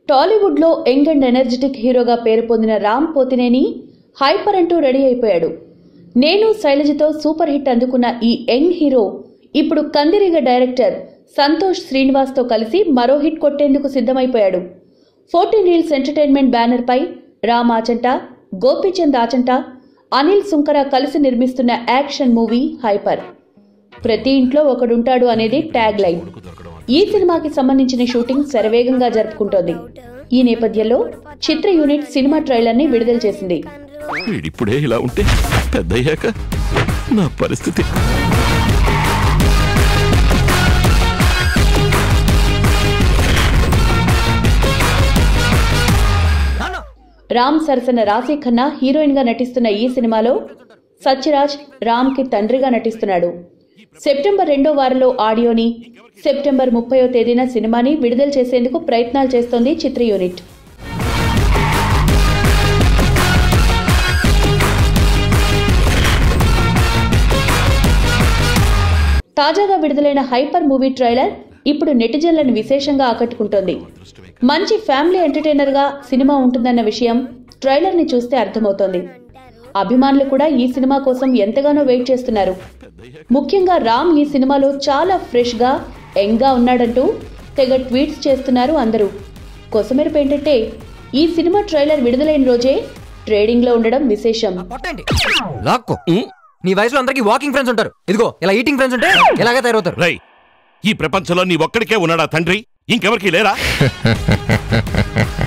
టాలీవుడ్లో young and energetic హీరోగా పేరు పొందిన రామ్ పోతినేని హైపర్ అంటూ రెడీ అయిపోయాడు నేను శైలజతో సూపర్ హిట్ అందుకున్న ఈ యంగ్ హీరో ఇప్పుడు కందిరిగ డైరెక్టర్ సంతోష్ శ్రీనివాస్తో కలిసి మరో హిట్ కొట్టేందుకు సిద్ధమైపోయాడు ఫోర్టీన్ రీల్స్ ఎంటర్టైన్మెంట్ బ్యానర్పై రామ్ ఆచంట గోపీచంద్ ఆచంట అనిల్ సుంకర కలిసి నిర్మిస్తున్న యాక్షన్ మూవీ హైపర్ ప్రతి ఇంట్లో ఒకడుంటాడు అనేది ట్యాగ్ లైన్ ఈ సినిమాకి సంబంధించిన షూటింగ్ శరవేగంగా జరుపుకుంటోంది ఈ నేపథ్యంలో చిత్ర యూనిట్ సినిమా ట్రైలర్ ని విడుదల చేసింది వీడిప్పుడే ఇలా ఉంటే పెద్దయ్యాక నా పరిస్థితి రామ్ సరసన రాశి ఖన్నా హీరోయిన్ గా నటిస్తున్న ఈ సినిమాలో సత్యరాజ్ రామ్ కి తండ్రిగా నటిస్తున్నాడు సెప్టెంబర్ రెండో వారంలో ఆడియోని సెప్టెంబర్ ముప్పయో తేదీన సినిమాని విడుదల చేసేందుకు ప్రయత్నాలు చేస్తోంది చిత్ర యూనిట్ తాజాగా విడుదలైన హైపర్ మూవీ ట్రైలర్ ఇప్పుడు నెటిజన్లను విశేషంగా ఆకట్టుకుంటోంది మంచి ఫ్యామిలీ ఎంటర్టైనర్ గా సినిమా ఉంటుందన్న విషయం ట్రైలర్ ని చూస్తే అర్థమవుతోంది అభిమానులు కూడా ఈ సినిమా కోసం ఎంతగానో వెయిట్ చేస్తున్నారు ముఖ్యంగా రామ్ ఈ సినిమాలో చాలా ఫ్రెష్ గా యంగ్ గా ఉన్నాడంటూ తెగ ట్వీట్స్ చేస్తున్నారు అందరూ కొసమెరుపు ఏంటంటే ఈ సినిమా ట్రైలర్ విడుదలైన రోజే ట్రేడింగ్ లో ఉండడం విశేషం పొట్టండి లాక్కో నీ వయసులో అందరికి వాకింగ్ ఫ్రెండ్స్ ఉంటారు ఇదిగో ఇలా ఈటింగ్ ఫ్రెండ్స్ ఉంటే ఇలాగే తయారవుతారు రై ఈ ప్రపంచంలో నీ ఒక్కడికే ఉన్నాడా తండ్రి ఇంకెవరికి లేరా